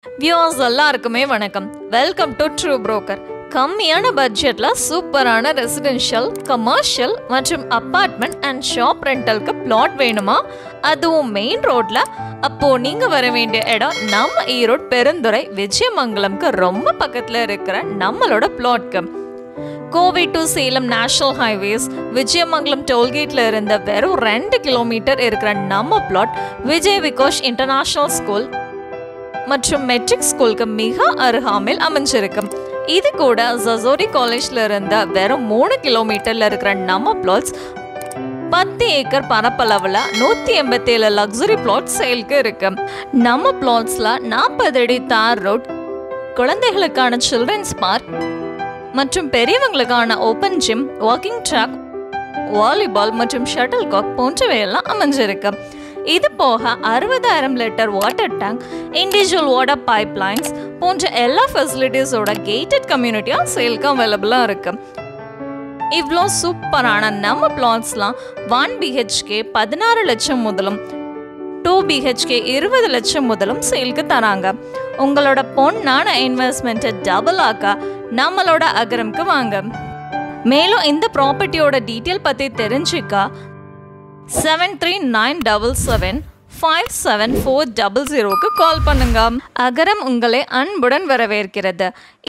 viewers எல்லாருக்குமே வணக்கம் welcome to true broker கம்மியான பட்ஜெட்ல சூப்பரான ரெசிடென்ஷியல் கமர்ஷியல் மற்றும் அப்பார்ட்மெண்ட் அண்ட் ஷாப் ரெண்டலுக்கு பிளாட் வேணுமா அதுவும் மெயின் ரோட்ல அப்போ நீங்க வர வேண்டிய இடம் நம்ம ஈரோடு பெருந்துறை விஜயமங்கலம்க்கு ரொம்ப பக்கத்துல இருக்கிற நம்மளோட பிளாட்க்கு Kovai to Salem national highways Vijayamangalam டோல்கேட்ல இருந்த வெறும் ரெண்டு கிலோமீட்டர் இருக்கிற நம்ம plot Vijay Vikosh international school மற்றும் மெட்ரிக் ஸ்கூலுக்கு மிக அருகாமையில் அமைஞ்சிருக்கு இது கூட ஜசோரி காலேஜ்ல இருந்த வெறும் மூணு கிலோமீட்டர்ல இருக்கிற நம்ம பிளாட்ஸ் பத்து ஏக்கர் பரப்பளவில் நூற்றி எண்பத்தேழு லக்ஸுரி பிளாட் சேல்க்கு இருக்கு நம்ம பிளாட்ஸ்ல நாற்பது அடி தார் ரோட் குழந்தைகளுக்கான சில்ட்ரன்ஸ் பார்க் மற்றும் பெரியவங்களுக்கான open gym walking track volleyball மற்றும் ஷட்டில் காக் போன்றவையெல்லாம் அமைஞ்சிருக்கு இது போக அறுபதாயிரம் litre water tank individual water pipelines போன்ற எல்லா ஃபெசிலிட்டிஸோட கேட்டட் கம்யூனிட்டியும் சேல்க்கு அவைலபிளாக இருக்கு இவ்வளோ சூப்பரான நம்ம பிளாட்ஸ்லாம் ஒன் பிஹெச்கே பதினாறு லட்சம் முதலும் டூ பிஹெச்கே இருபது லட்சம் முதலும் சேல்க்கு தராங்க உங்களோட பொண்ணான இன்வெஸ்ட்மெண்ட்டை டபுள் ஆக்க நம்மளோட அகரம்க்கு வாங்க மேலும் இந்த ப்ராப்பர்ட்டியோட டீட்டெயில் பற்றி தெரிஞ்சுக்க seven three nine double seven five seven four double ஜீரோக்கு கால் பண்ணுங்க அகரம் உங்களை அன்புடன் வரவேற்கிறது